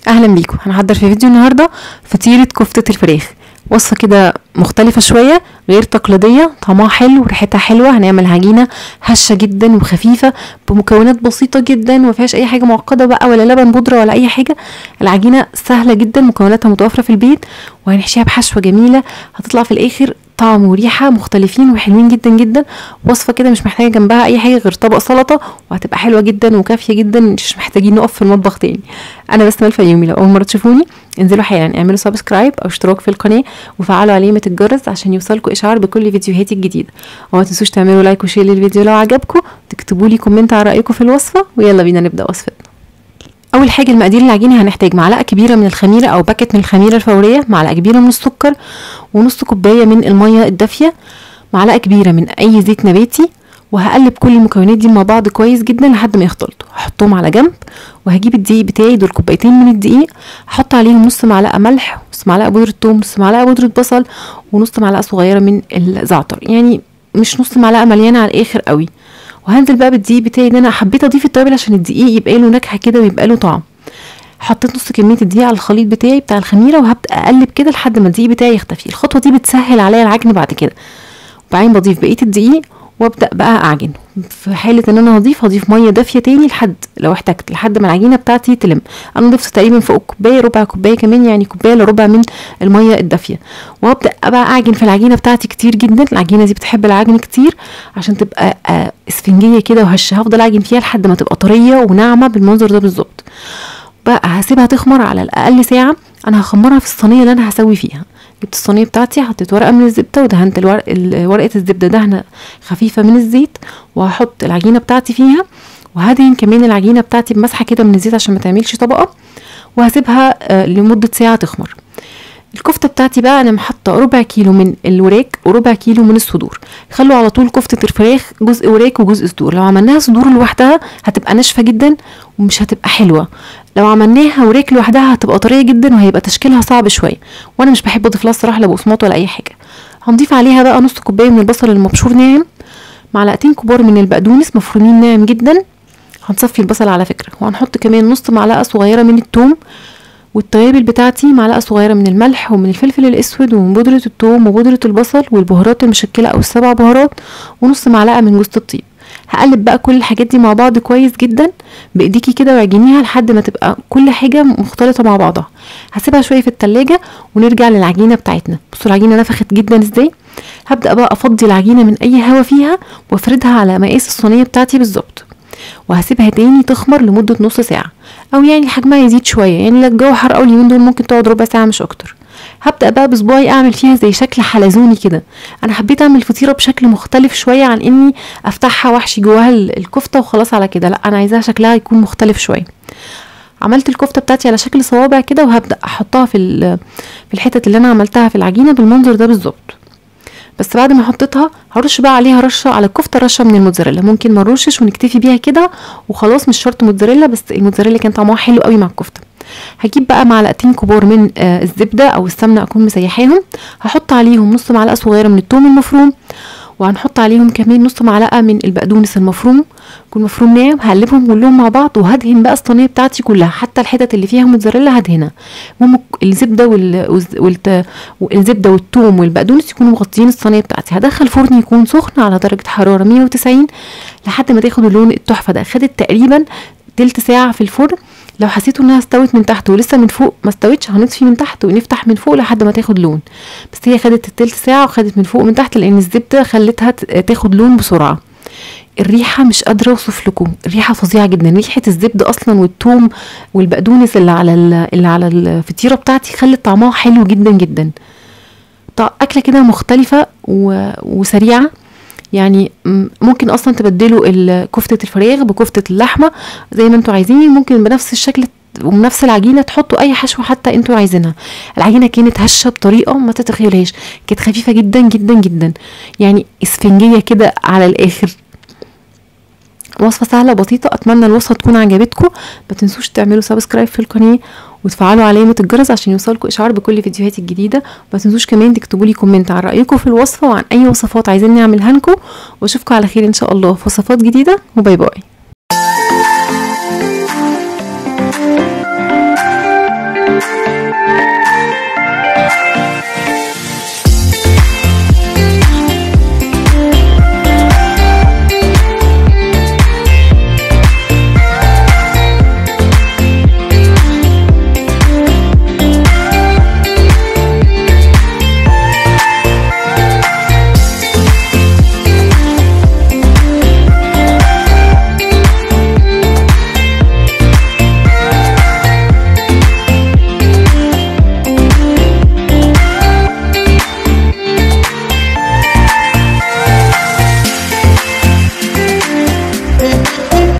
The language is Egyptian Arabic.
اهلا بيكم هنحضر في فيديو النهارده فطيره كفته الفراخ وصفه كده مختلفه شويه غير تقليديه طعمها حلو وريحتها حلوه هنعمل عجينه هشه جدا وخفيفه بمكونات بسيطه جدا وما فيهاش اي حاجه معقده بقى ولا لبن بودره ولا اي حاجه العجينه سهله جدا مكوناتها متوفره في البيت وهنحشيها بحشوه جميله هتطلع في الاخر طعم وريحه مختلفين وحلوين جدا جدا وصفه كده مش محتاجه جنبها اي حاجه غير طبق سلطه وهتبقى حلوه جدا وكافيه جدا مش محتاجين نقف في المطبخ تاني انا بسمه الفيومي لو اول مره تشوفوني انزلوا حالا اعملوا سبسكرايب او اشتراك في القناه وفعلوا علامه الجرس عشان يوصلكم اشعار بكل فيديوهاتي الجديده وما تنسوش تعملوا لايك وشير للفيديو لو عجبكم تكتبوا لي كومنت على رايكم في الوصفه ويلا بينا نبدا وصفتنا اول حاجه المقادير العجينه هنحتاج معلقه كبيره من الخميره او باكت من الخميره الفوريه معلقه كبيره من السكر ونص كوبايه من الميه الدافيه معلقه كبيره من اي زيت نباتي وهقلب كل المكونات دي مع بعض كويس جدا لحد ما يختلطوا هحطهم على جنب وهجيب الدقيق بتاعي دول كوبايتين من الدقيق هحط عليهم نص معلقه ملح نص معلقه بودره ثوم نص معلقه بودره بصل ونص معلقه صغيره من الزعتر يعني مش نص معلقه مليانه على الاخر قوي وهنزل بقى بالدقيق بتاعي ده انا حبيت اضيف التوابل عشان الدقيق يبقى له نكهه كده ويبقى له طعم حطيت نص كميه الدقيق على الخليط بتاعي بتاع الخميره وهبدا اقلب كده لحد ما الدقيق بتاعي يختفي الخطوه دي بتسهل عليا العجن بعد كده وبعدين بضيف بقيه الدقيق وابدا بقى اعجن في حاله ان انا هضيف هضيف ميه دافيه تاني لحد لو احتجت لحد ما العجينه بتاعتي تلم انا ضفت تقريبا فوق كوبايه ربع كوبايه كمان يعني كوبايه الا ربع من الميه الدافيه وابدا بقى اعجن في العجينه بتاعتي كتير جدا العجينه دي بتحب العجن كتير عشان تبقى آه اسفنجيه كده وهشه هفضل اعجن فيها لحد ما تبقى طريه وناعمه بالمنظر ده بالظبط بقى هسيبها تخمر على الاقل ساعه انا هخمرها في الصينيه اللي انا هسوي فيها جبت الصينيه بتاعتي حطيت ورقه من الزبده ودهنت الورق ورقه الزبده دهنه خفيفه من الزيت وهحط العجينه بتاعتي فيها وهدهن كمان العجينه بتاعتي بمسحه كده من الزيت عشان ما تعملش طبقه وهسيبها لمده ساعه تخمر الكفته بتاعتي بقى انا محطه ربع كيلو من الوراك وربع كيلو من الصدور خلوا على طول كفته الفراخ جزء وراك وجزء صدور لو عملناها صدور لوحدها هتبقى ناشفه جدا ومش هتبقى حلوه لو عملناها وراك لوحدها هتبقى طريه جدا وهيبقى تشكيلها صعب شويه وانا مش بحب اضيف لها الصراحه لا بقسماط ولا اي حاجه هنضيف عليها بقى نص كوبايه من البصل المبشور ناعم معلقتين كبار من البقدونس مفرومين ناعم جدا هنصفي البصل على فكره وهنحط كمان نص معلقه صغيره من الثوم والتوابل بتاعتي معلقه صغيره من الملح ومن الفلفل الاسود ومن بودره الثوم وبودره البصل والبهارات المشكله او السبع بهارات ونص معلقه من جوز الطيب هقلب بقى كل الحاجات دي مع بعض كويس جدا بايديكي كده واعجنيها لحد ما تبقى كل حاجه مختلطه مع بعضها هسيبها شويه في التلاجة ونرجع للعجينه بتاعتنا بصوا العجينه نفخت جدا ازاي هبدا بقى افضي العجينه من اي هوا فيها وافردها على مقاس الصينيه بتاعتي بالظبط وهسيبها تاني تخمر لمدة نص ساعة أو يعني حجمها يزيد شوية يعني لو الجو حر أوي اليومين دول ممكن تقعد ربع ساعة مش أكتر هبدأ بقى بصباعي أعمل فيها زي شكل حلزوني كده أنا حبيت أعمل فطيرة بشكل مختلف شوية عن إني أفتحها وأحشي جواها الكفتة وخلاص على كده لأ أنا عايزاها شكلها يكون مختلف شوية عملت الكفته بتاعتي على شكل صوابع كده وهبدا احطها في في الحتت اللي انا عملتها في العجينه بالمنظر ده بالظبط بس بعد ما حطيتها هرش بقى عليها رشه على الكفته رشه من الموتزاريلا ممكن ما نرشش ونكتفي بيها كده وخلاص مش شرط موتزاريلا بس الموتزاريلا كان طعمها حلو قوي مع الكفته هجيب بقى معلقتين كبار من آه الزبده او السمنه اكون مسيحاهم هحط عليهم نص معلقه صغيره من الثوم المفروم وهنحط عليهم كمان نص معلقه من البقدونس المفروم يكون مفروم ناعم هقلبهم كلهم مع بعض وهدهن بقى الصينيه بتاعتي كلها حتى الحتت اللي فيها موتزاريلا هدهنها المهم الزبده وال... والت... والزبده والثوم والبقدونس يكونوا مغطيين الصينيه بتاعتي هدخل فرن يكون سخن على درجه حراره 190 لحد ما تاخد اللون التحفه ده خدت تقريبا تلت ساعه في الفرن لو حسيتوا انها استوت من تحت ولسه من فوق ما استوتش هنطفي من تحت ونفتح من فوق لحد ما تاخد لون بس هي خدت التلت ساعه وخدت من فوق ومن تحت لان الزبده خلتها تاخد لون بسرعه الريحه مش قادره اوصف لكم الريحه فظيعه جدا ريحه الزبده اصلا والثوم والبقدونس اللي على اللي على الفطيره بتاعتي خلت طعمها حلو جدا جدا اكله كده مختلفه و... وسريعه يعني ممكن اصلا تبدلوا كفته الفراخ بكفته اللحمه زي ما انتوا عايزين ممكن بنفس الشكل وبنفس العجينه تحطوا اي حشوه حتى انتوا عايزينها العجينه كانت هشه بطريقه ما تتخيلهاش كانت خفيفه جدا جدا جدا يعني اسفنجيه كده على الاخر وصفه سهله بسيطه اتمنى الوصفه تكون عجبتكم ما تنسوش تعملوا سبسكرايب في القناه وتفعلوا علامه الجرس عشان يوصلكم اشعار بكل فيديوهاتي الجديده وما تنسوش كمان تكتبوا لي كومنت عن رايكم في الوصفه وعن اي وصفات عايزين نعملها لكم واشوفكم على خير ان شاء الله في وصفات جديده وباي باي